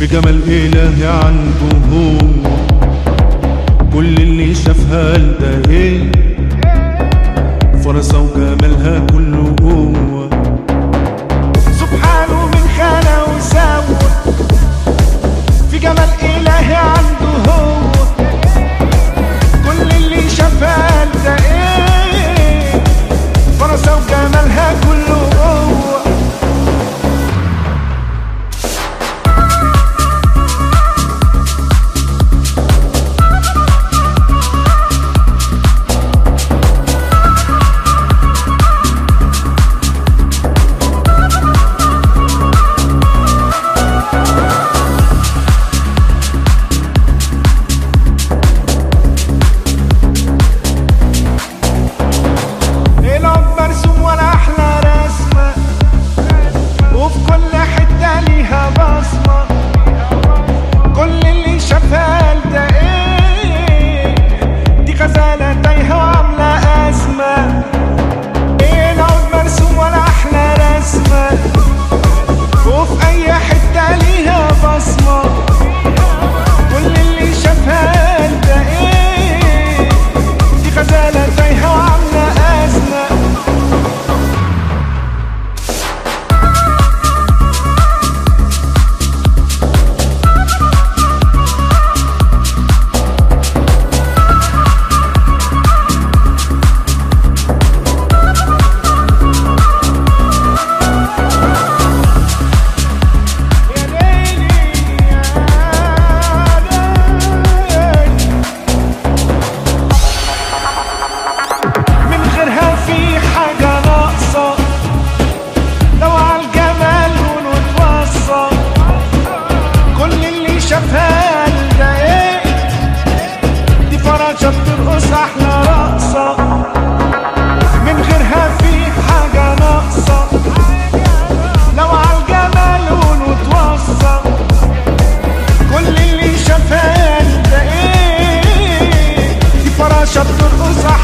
في جمال إلهي عنده هو كل اللي شافها ده ايه فرصة وجمالها كله قوة سبحانه من خلق وسوى في جمال إلهي عنده هو كل اللي شافها ده ايه فرصة وجمالها كله قوة الأب مرسوم ولا أحلى رسمة وفي كل حتة ليها بصمة كل اللي شافها ده إيه دي غزالة تايهة وعاملة أزمة الأب مرسوم ولا أحلى رسمة وفي أي حتة ليها بصمة كل اللي شافها ده إيه دي غزالة تايهة وعاملة أزمة يا ليلي يا ليلي من غيرها في حاجة ناقصة لو عالجمال ونتوصى كل اللي شافها ده ايه دي فراشة بترقص أحلى رقصة من غيرها في حاجة ناقصة لو عالجمال ونتوصى كل اللي شافها ده ايه دي فراشة بترقص